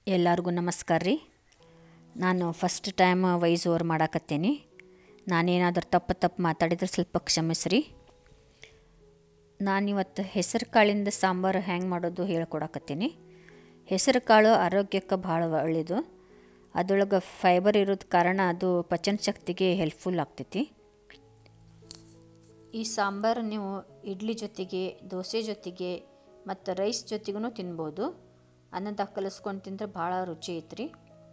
ಎಲ್ಲರಿಗೂ ನಮಸ್ಕಾರ ರೀ ನಾನು ಫಸ್ಟ್ ಟೈಮ್ ವಾಯ್ಸ್ ಓವರ್ ಮಾಡಾಕತ್ತೀನಿ ನಾನೇನಾದರೂ ತಪ್ಪು ತಪ್ಪು ಮಾತಾಡಿದ್ರೆ ಸ್ವಲ್ಪ ಕ್ಷಮಿಸ್ರಿ ನಾನಿವತ್ತು ಹೆಸರು ಕಾಳಿಂದ ಸಾಂಬಾರು ಹ್ಯಾಂಗೆ ಮಾಡೋದು ಹೇಳ್ಕೊಡಕತ್ತೀನಿ ಹೆಸರು ಕಾಳು ಆರೋಗ್ಯಕ್ಕೆ ಭಾಳ ಒಳ್ಳೆಯದು ಅದರೊಳಗೆ ಫೈಬರ್ ಇರೋದ ಕಾರಣ ಅದು ಪಚನ ಶಕ್ತಿಗೆ ಹೆಲ್ಪ್ಫುಲ್ ಆಗ್ತೈತಿ ಈ ಸಾಂಬಾರು ನೀವು ಇಡ್ಲಿ ಜೊತೆಗೆ ದೋಸೆ ಜೊತೆಗೆ ಮತ್ತು ರೈಸ್ ಜೊತೆಗೂ ತಿನ್ಬೋದು ಅನ್ನದಾಗ ಕಲಿಸ್ಕೊಂಡು ತಿಂದ್ರೆ ಭಾಳ ರುಚಿ ಐತ್ರಿ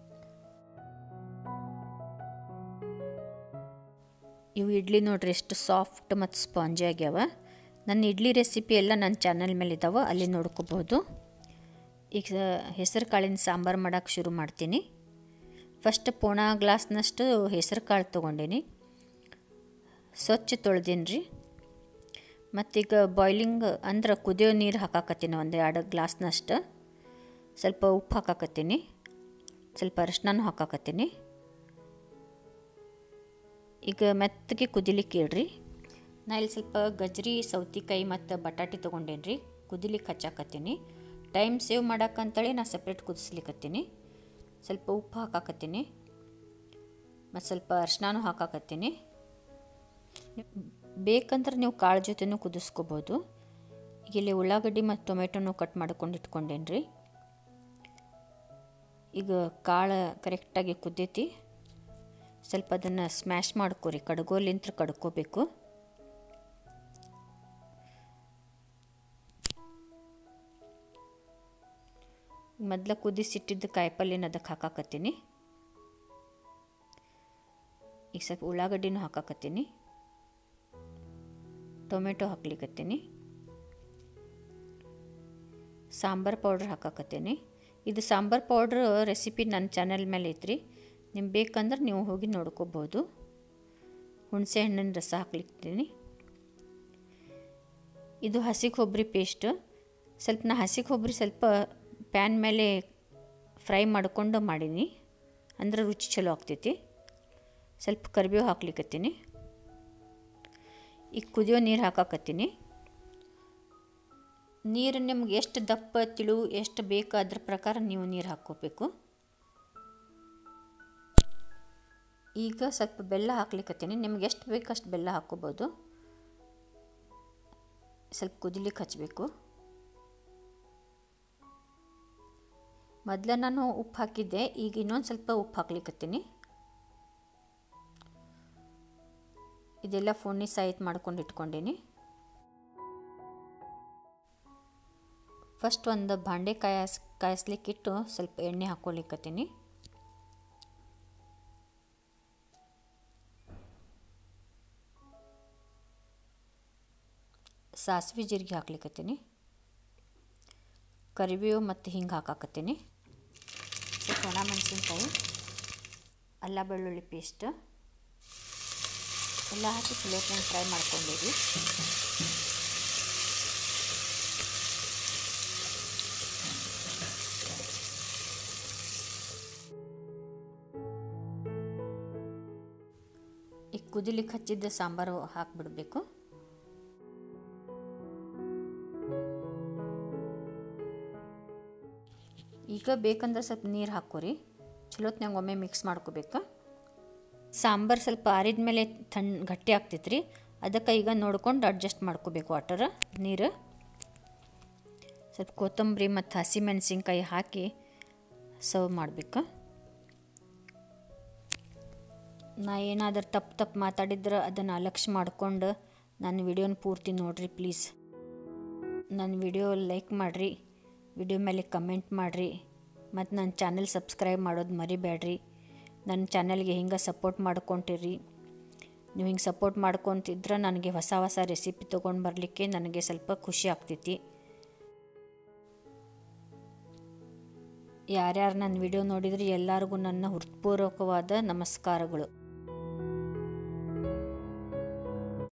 ಇವು ಇಡ್ಲಿ ನೋಡ್ರಿ ಎಷ್ಟು ಸಾಫ್ಟ್ ಮತ್ತು ಸ್ಪಾಂಜಿ ಆಗ್ಯಾವ ನನ್ನ ಇಡ್ಲಿ ರೆಸಿಪಿ ಎಲ್ಲ ನನ್ನ ಚಾನಲ್ ಮೇಲೆ ಇದ್ದಾವೆ ಅಲ್ಲಿ ನೋಡ್ಕೋಬೋದು ಈಗ ಹೆಸರು ಕಾಳಿನ ಸಾಂಬಾರು ಮಾಡೋಕ್ಕೆ ಶುರು ಮಾಡ್ತೀನಿ ಫಸ್ಟ್ ಪೋಣ ಗ್ಲಾಸ್ನಷ್ಟು ಹೆಸರು ಕಾಳು ತೊಗೊಂಡೀನಿ ಸ್ವಚ್ಛ ತೊಳ್ದೀನಿ ರೀ ಮತ್ತೀಗ ಬಾಯ್ಲಿಂಗ್ ಅಂದ್ರೆ ಕುದಿಯೋ ನೀರು ಹಾಕಾಕತ್ತೀನಿ ಒಂದು ಎರಡು ಗ್ಲಾಸ್ನಷ್ಟು ಸ್ವಲ್ಪ ಉಪ್ಪು ಹಾಕಾಕತ್ತೀನಿ ಸ್ವಲ್ಪ ಅರಿಶಿನೂ ಹಾಕಾಕತ್ತೀನಿ ಈಗ ಮೆತ್ತಗೆ ಕುದಿಲಿಕ್ಕೆ ಇಡ್ರಿ ನಾ ಇಲ್ಲಿ ಸ್ವಲ್ಪ ಗಜ್ರಿ ಸೌತಿಕಾಯಿ ಮತ್ತು ಬಟಾಟೆ ತೊಗೊಂಡೇನಿ ರೀ ಕುದಿಲಿಕ್ಕೆ ಹಚ್ಚಾಕತ್ತೀನಿ ಟೈಮ್ ಸೇವ್ ಮಾಡೋಕ್ಕಂತೇಳಿ ನಾ ಸಪ್ರೇಟ್ ಕುದಿಸ್ಲಿಕ್ಕತ್ತೀನಿ ಸ್ವಲ್ಪ ಉಪ್ಪು ಹಾಕಾಕತ್ತೀನಿ ಮತ್ತು ಸ್ವಲ್ಪ ಅರಿಶಿನೂ ಹಾಕಾಕತ್ತೀನಿ ಬೇಕಂದ್ರೆ ನೀವು ಕಾಳು ಜೊತೆನೂ ಕುದಿಸ್ಕೋಬೋದು ಈಗ ಇಲ್ಲಿ ಉಳ್ಳಾಗಡ್ಡಿ ಮತ್ತು ಟೊಮೆಟೊನೂ ಕಟ್ ಮಾಡ್ಕೊಂಡು ಇಟ್ಕೊಂಡೇನಿ ರೀ ಈಗ ಕಾಳು ಕರೆಕ್ಟಾಗಿ ಕುದ್ದೈತಿ ಸ್ವಲ್ಪ ಅದನ್ನು ಸ್ಮ್ಯಾಶ್ ಮಾಡ್ಕೊರಿ ಕಡ್ಗೋಲಿಂತ್ರ ಕಡ್ಕೋಬೇಕು ಮೊದಲ ಕುದಿಸಿಟ್ಟಿದ್ದ ಕಾಯಿಪಲ್ಯನ ಅದಕ್ಕೆ ಹಾಕಾಕತ್ತೀನಿ ಈಗ ಸ್ವಲ್ಪ ಉಳ್ಳಾಗಡ್ಡಿನೂ ಹಾಕಾಕತ್ತೀನಿ ಟೊಮೆಟೊ ಹಾಕ್ಲಿಕ್ಕತ್ತೀನಿ ಸಾಂಬಾರು ಪೌಡ್ರ್ ಹಾಕಾಕತ್ತೀನಿ ಇದು ಸಾಂಬಾರು ಪೌಡ್ರ್ ರೆಸಿಪಿ ನನ್ನ ಚಾನಲ್ ಮೇಲೆ ಐತ್ರಿ ನಿಮ್ಗೆ ಬೇಕಂದ್ರೆ ನೀವು ಹೋಗಿ ನೋಡ್ಕೋಬೋದು ಹುಣಸೆ ಹಣ್ಣಿನ ರಸ ಹಾಕ್ಲಿಕ್ತೀನಿ ಇದು ಹಸಿ ಕೊಬ್ಬರಿ ಪೇಸ್ಟ್ ಸ್ವಲ್ಪ ನಾ ಹಸಿ ಕೊಬ್ಬರಿ ಸ್ವಲ್ಪ ಪ್ಯಾನ್ ಮೇಲೆ ಫ್ರೈ ಮಾಡ್ಕೊಂಡು ಮಾಡೀನಿ ಅಂದ್ರೆ ರುಚಿ ಚಲೋ ಆಗ್ತೈತಿ ಸ್ವಲ್ಪ ಕರಿಬೇವು ಹಾಕ್ಲಿಕ್ಕತ್ತೀನಿ ಈಗ ಕುದಿಯೋ ನೀರು ಹಾಕಾಕತ್ತೀನಿ ನೀರು ನಿಮ್ಗೆ ಎಷ್ಟು ದಪ್ಪ ತಿಳು ಎಷ್ಟು ಬೇಕು ಅದ್ರ ಪ್ರಕಾರ ನೀವು ನೀರು ಹಾಕ್ಕೋಬೇಕು ಈಗ ಸ್ವಲ್ಪ ಬೆಲ್ಲ ಹಾಕ್ಲಿಕ್ಕತ್ತೀನಿ ನಿಮ್ಗೆ ಎಷ್ಟು ಬೇಕು ಅಷ್ಟು ಬೆಲ್ಲ ಹಾಕ್ಕೋಬೋದು ಸ್ವಲ್ಪ ಕುದಿಲಿಕ್ಕೆ ಹಚ್ಚಬೇಕು ಮೊದಲ ನಾನು ಉಪ್ಪು ಹಾಕಿದ್ದೆ ಈಗ ಇನ್ನೊಂದು ಸ್ವಲ್ಪ ಉಪ್ಪು ಹಾಕ್ಲಿಕ್ಕತ್ತೀನಿ ಇದೆಲ್ಲ ಫೋನಿ ಸಾಯಿತ್ ಮಾಡ್ಕೊಂಡು ಇಟ್ಕೊಂಡೀನಿ ಫಸ್ಟ್ ಒಂದು ಬಾಂಡೆ ಕಾಯಸ್ ಕಾಯಿಸ್ಲಿಕ್ಕಿಟ್ಟು ಸ್ವಲ್ಪ ಎಣ್ಣೆ ಹಾಕ್ಕೊಳಿಕತ್ತೀನಿ ಸಾಸಿವೆ ಜೀರಿಗೆ ಹಾಕ್ಲಿಕ್ಕತ್ತೀನಿ ಕರಿಬೇವು ಮತ್ತು ಹಿಂಗೆ ಹಾಕಾಕತ್ತೀನಿ ಸ್ವಲ್ಪ ಒಣ ಮೆಣಸಿನ್ಕಾಯಿ ಅಲ್ಲ ಬೆಳ್ಳುಳ್ಳಿ ಪೇಸ್ಟ್ ಎಲ್ಲ ಹಾಕಿ ಚಲೋ ಫ್ರೈ ಮಾಡ್ಕೊಂಡಿರಿ ಈಗ ಕುದಿಲಿಕ್ಕೆ ಹಚ್ಚಿದ್ದ ಸಾಂಬಾರು ಹಾಕಿಬಿಡ್ಬೇಕು ಈಗ ಬೇಕಂದ್ರೆ ಸ್ವಲ್ಪ ನೀರು ಹಾಕೋರಿ ಚಲೋತ್ನಾಗ ಒಮ್ಮೆ ಮಿಕ್ಸ್ ಮಾಡ್ಕೋಬೇಕು ಸಾಂಬಾರು ಸ್ವಲ್ಪ ಆರಿದ ಮೇಲೆ ತಣ್ಣ ಗಟ್ಟಿ ಆಗ್ತೈತೆ ರೀ ಅದಕ್ಕೆ ಈಗ ನೋಡ್ಕೊಂಡು ಅಡ್ಜಸ್ಟ್ ಮಾಡ್ಕೋಬೇಕು ವಾಟರ್ ನೀರು ಸ್ವಲ್ಪ ಕೊತ್ತಂಬರಿ ಮತ್ತು ಹಸಿ ಮೆಣಸಿನ್ಕಾಯಿ ಹಾಕಿ ಸರ್ವ್ ಮಾಡಬೇಕು ನಾ ಏನಾದರೂ ತಪ್ಪು ತಪ್ಪು ಮಾತಾಡಿದ್ರೆ ಅದನ್ನು ಅಲಕ್ಷ್ಯ ಮಾಡ್ಕೊಂಡು ನನ್ನ ವಿಡಿಯೋನ ಪೂರ್ತಿ ನೋಡಿರಿ ಪ್ಲೀಸ್ ನನ್ನ ವಿಡಿಯೋ ಲೈಕ್ ಮಾಡಿರಿ ವಿಡಿಯೋ ಮೇಲೆ ಕಮೆಂಟ್ ಮಾಡಿರಿ ಮತ್ತು ನನ್ನ ಚಾನಲ್ ಸಬ್ಸ್ಕ್ರೈಬ್ ಮಾಡೋದು ಮರಿಬೇಡ್ರಿ ನನ್ನ ಚಾನಲ್ಗೆ ಹಿಂಗೆ ಸಪೋರ್ಟ್ ಮಾಡ್ಕೊತಿರಿ ನೀವು ಹಿಂಗೆ ಸಪೋರ್ಟ್ ಮಾಡ್ಕೊತಿದ್ರೆ ನನಗೆ ಹೊಸ ಹೊಸ ರೆಸಿಪಿ ತೊಗೊಂಡು ಬರಲಿಕ್ಕೆ ನನಗೆ ಸ್ವಲ್ಪ ಖುಷಿ ಆಗ್ತೈತಿ ಯಾರ್ಯಾರು ನನ್ನ ವಿಡಿಯೋ ನೋಡಿದರೆ ಎಲ್ಲರಿಗೂ ನನ್ನ ಹೃತ್ಪೂರ್ವಕವಾದ ನಮಸ್ಕಾರಗಳು